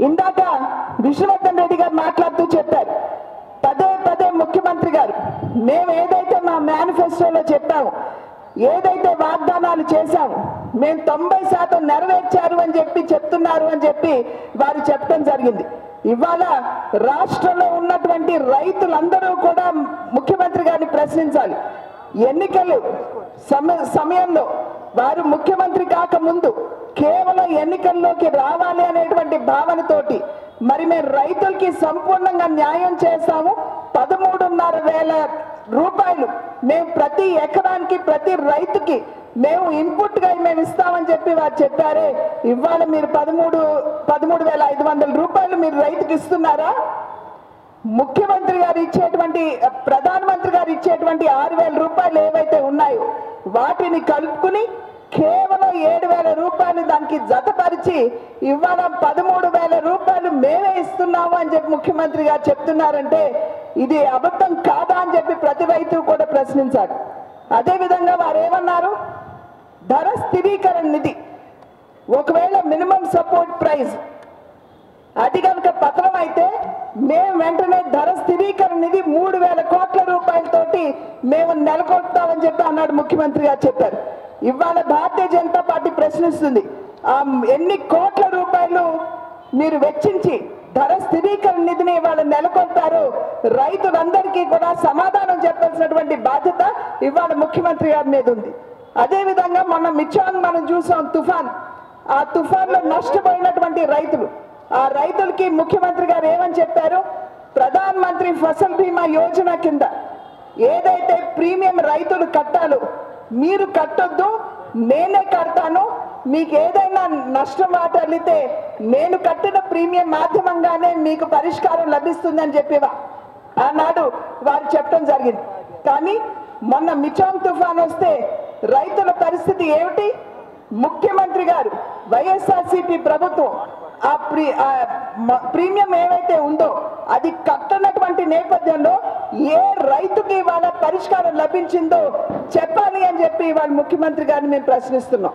ఇందాక విష్ణువర్ధన్ రెడ్డి గారు మాట్లాడుతూ చెప్పారు పదే పదే ముఖ్యమంత్రి గారు మేము ఏదైతే మా మేనిఫెస్టోలో చెప్పాము ఏదైతే వాగ్దానాలు చేశాము మేము తొంభై శాతం నెరవేర్చారు అని చెప్పి చెప్తున్నారు అని చెప్పి వారు చెప్పడం జరిగింది ఇవాళ రాష్ట్రంలో ఉన్నటువంటి రైతులందరూ కూడా ముఖ్యమంత్రి గారిని ప్రశ్నించాలి ఎన్నికలు సమ సమయంలో వారు ముఖ్యమంత్రి కాకముందు కేవలం ఎన్నికల్లోకి రావాలి అనేటువంటి భావనతోటి మరి మేము రైతులకి సంపూర్ణంగా న్యాయం చేస్తాము పదమూడున్నర వేల రూపాయలు మేము ప్రతి ఎకరానికి ప్రతి రైతుకి మేము ఇన్పుట్ గా మేము ఇస్తామని చెప్పి వారు చెప్పారే ఇవాళ మీరు పదమూడు పదమూడు వేల ఐదు వందల రూపాయలు మీరు రైతుకి ఇస్తున్నారా ముఖ్యమంత్రి గారు ఇచ్చేటువంటి ప్రధానమంత్రి గారు ఇచ్చేటువంటి ఆరు వేల రూపాయలు ఏవైతే ఉన్నాయో వాటిని కలుపుకుని కేవలం ఏడు వేల రూపాయలు దానికి జతపరిచి ఇవాళ పదమూడు వేల రూపాయలు మేమే ఇస్తున్నాము అని చెప్పి ముఖ్యమంత్రి గారు చెప్తున్నారంటే ఇది అబద్ధం కాదా అని చెప్పి ప్రతి రైతు కూడా ప్రశ్నించారు అదేవిధంగా వారు ఏమన్నారు ధర స్థిరీకరణ నిధి ఒకవేళ మినిమం సపోర్ట్ ప్రైస్ అది కనుక పత్రం అయితే మేము వెంటనే ధర స్థిరీకరణ నిధి మూడు వేల కోట్ల రూపాయలతోటి మేము నెలకొల్పుతామని చెప్పి అన్నాడు ముఖ్యమంత్రి గారు చెప్పారు ఇవాళ భారతీయ జనతా పార్టీ ప్రశ్నిస్తుంది ఆ ఎన్ని కోట్ల రూపాయలు మీరు వెచ్చించి ధర స్థిరీకరణ నిధిని ఇవాళ నెలకొల్పారు రైతులందరికీ కూడా సమాధానం చెప్పాల్సినటువంటి బాధ్యత ఇవాళ ముఖ్యమంత్రి గారి మీద ఉంది అదే విధంగా మొన్న మిచాంగ్ మనం చూసాం తుఫాన్ ఆ తుఫాన్లో నష్టపోయినటువంటి రైతులు ఆ రైతులకి ముఖ్యమంత్రి గారు ఏమని చెప్పారు ప్రధాన్ మంత్రి ఫసల్ బీమా యోజన కింద ఏదైతే ప్రీమియం రైతులు కట్టాలో మీరు కట్టొద్దు నేనే కడతాను మీకు ఏదైనా నష్టం వాటిల్లితే నేను కట్టిన ప్రీమియం మాధ్యమంగానే మీకు పరిష్కారం లభిస్తుందని చెప్పేవా ఆనాడు వారు చెప్పడం జరిగింది కానీ మొన్న మిచాంగ్ తుఫాన్ వస్తే రైతుల పరిస్థితి ఏమిటి ముఖ్యమంత్రి గారు వైఎస్ఆర్సీపీ ప్రభుత్వం ఆ ప్రీ ఆ మ- ప్రీమియం ఏవైతే ఉందో అది కట్టనటువంటి నేపథ్యంలో ఏ రైతుకి వాళ్ళ పరిష్కారం లభించిందో చెప్పాలి అని చెప్పి వాళ్ళ ముఖ్యమంత్రి గారిని మేము ప్రశ్నిస్తున్నాం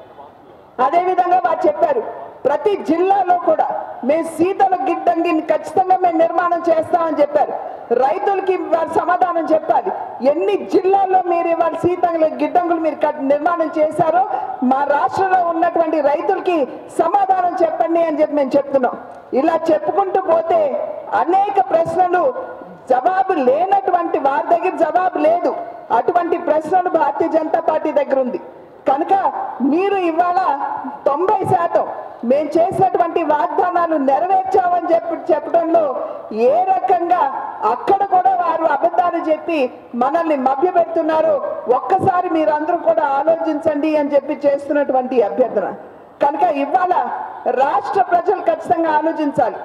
అదేవిధంగా వారు చెప్పారు ప్రతి జిల్లాలో కూడా మేము శీతల గిడ్డంగిని ఖచ్చితంగా మేము నిర్మాణం చేస్తామని చెప్పారు రైతులకి వారు సమాధానం చెప్పాలి ఎన్ని జిల్లాల్లో మీరు ఇవాళ శీతల గిడ్డంగులు మీరు కట్- నిర్మాణం చేశారో మా రాష్ట్రంలో ఉన్నటువంటి రైతులకి సమాధానం చెప్పండి అని చెప్పి మేము చెప్తున్నాం ఇలా చెప్పుకుంటూ పోతే అనేక ప్రశ్నలు జవాబు లేనటువంటి వారి దగ్గర జవాబు లేదు అటువంటి ప్రశ్నలు భారతీయ జనతా పార్టీ దగ్గర ఉంది కనుక మీరు ఇవాళ తొంభై శాతం మేము చేసినటువంటి వాగ్దానాలు నెరవేర్చామని చెప్పి చెప్పడంలో ఏ రకంగా అక్కడ కూడా వారు అబద్ధాలు చెప్పి మనల్ని మభ్యపెడుతున్నారు ఒక్కసారి మీరందరూ కూడా ఆలోచించండి అని చెప్పి చేస్తున్నటువంటి అభ్యర్థన కనుక ఇవాళ రాష్ట్ర ప్రజలు ఖచ్చితంగా ఆలోచించాలి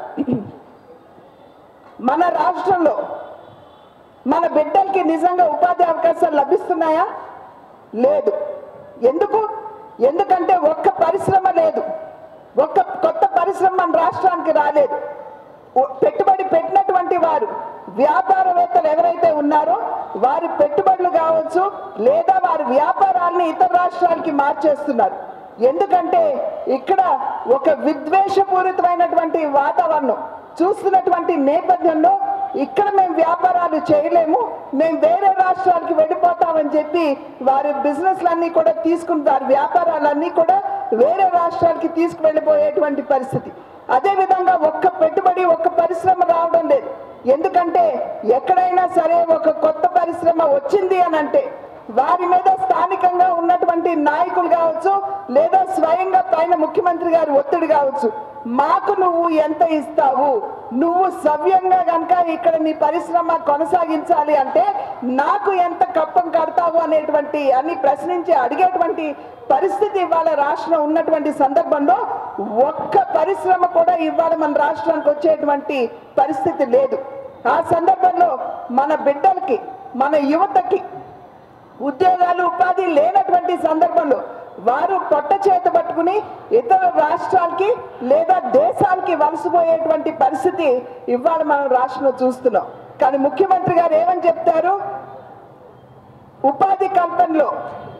మన రాష్ట్రంలో మన బిడ్డలకి నిజంగా ఉపాధి అవకాశాలు లభిస్తున్నాయా లేదు ఎందుకు ఎందుకంటే ఒక్క పరిశ్రమ లేదు ఒక్క కొత్త పరిశ్రమ మన రాష్ట్రానికి రాలేదు ఓ- పెట్టుబడి పెట్టినటువంటి వారు వ్యాపారవేత్తలు ఎవరైతే ఉన్నారో వారి పెట్టుబడులు కావచ్చు లేదా వారి వ్యాపారాల్ని ఇతర రాష్ట్రాలకి మార్చేస్తున్నారు ఎందుకంటే ఇక్కడ ఒక విద్వేషపూరితమైనటువంటి వాతావరణం చూస్తున్నటువంటి నేపథ్యంలో ఇక్కడ మేము వ్యాపారాలు చేయలేము మేము వేరే రాష్ట్రాలకి వెళ్ళిపోతామని చెప్పి వారి బిజినెస్లన్నీ కూడా తీసుకుని వారి వ్యాపారాలన్నీ కూడా వేరే రాష్ట్రాలకి తీసుకువెళ్ళిపోయేటువంటి పరిస్థితి అదే విధంగా ఒక్క పెట్టుబడి ఒక్క పరిశ్రమ రావడం లేదు ఎందుకంటే ఎక్కడైనా సరే ఒక కొత్త పరిశ్రమ వచ్చింది అని అంటే వారి మీద స్థానికంగా ఉన్నటువంటి నాయకులు కావచ్చు లేదా స్వయంగా పైన ముఖ్యమంత్రి గారి ఒత్తిడి కావచ్చు మాకు నువ్వు ఎంత ఇస్తావు నువ్వు సవ్యంగా కనుక ఇక్కడ నీ పరిశ్రమ కొనసాగించాలి అంటే నాకు ఎంత కప్పం కడతావు అనేటువంటి అని ప్రశ్నించి అడిగేటువంటి పరిస్థితి ఇవాళ రాష్ట్రం ఉన్నటువంటి సందర్భంలో ఒక్క పరిశ్రమ కూడా ఇవాళ మన రాష్ట్రానికి వచ్చేటువంటి పరిస్థితి లేదు ఆ సందర్భంలో మన బిడ్డలకి మన యువతకి ఉద్యోగాలు ఉపాధి లేనటువంటి సందర్భంలో వారు పొట్ట చేత పట్టుకుని ఇతర రాష్ట్రాలకి లేదా దేశాలకి వలసపోయేటువంటి పరిస్థితి ఇవాళ మనం రాష్ట్రంలో చూస్తున్నాం కానీ ముఖ్యమంత్రి గారు ఏమని చెప్తారు ఉపాధి కల్పనలో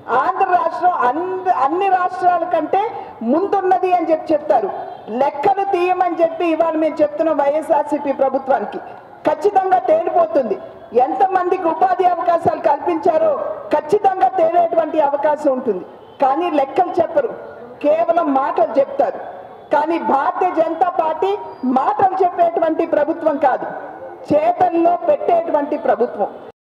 ఆంధ్ర రాష్ట్రం అన్ని అన్ని రాష్ట్రాల కంటే ముందున్నది అని చెప్పి చెప్తారు లెక్కలు తీయమని చెప్పి ఇవాళ మేము చెప్తున్నాం వైఎస్ఆర్సీపీ ప్రభుత్వానికి ఖచ్చితంగా తేలిపోతుంది ఎంతమందికి ఉపాధి అవకాశాలు కల్పించారో ఖచ్చితంగా తేలేటువంటి అవకాశం ఉంటుంది కానీ లెక్కలు చెప్పరు కేవలం మాటలు చెప్తారు కానీ భారతీయ జనతా పార్టీ మాటలు చెప్పేటువంటి ప్రభుత్వం కాదు చేతల్లో పెట్టేటువంటి ప్రభుత్వం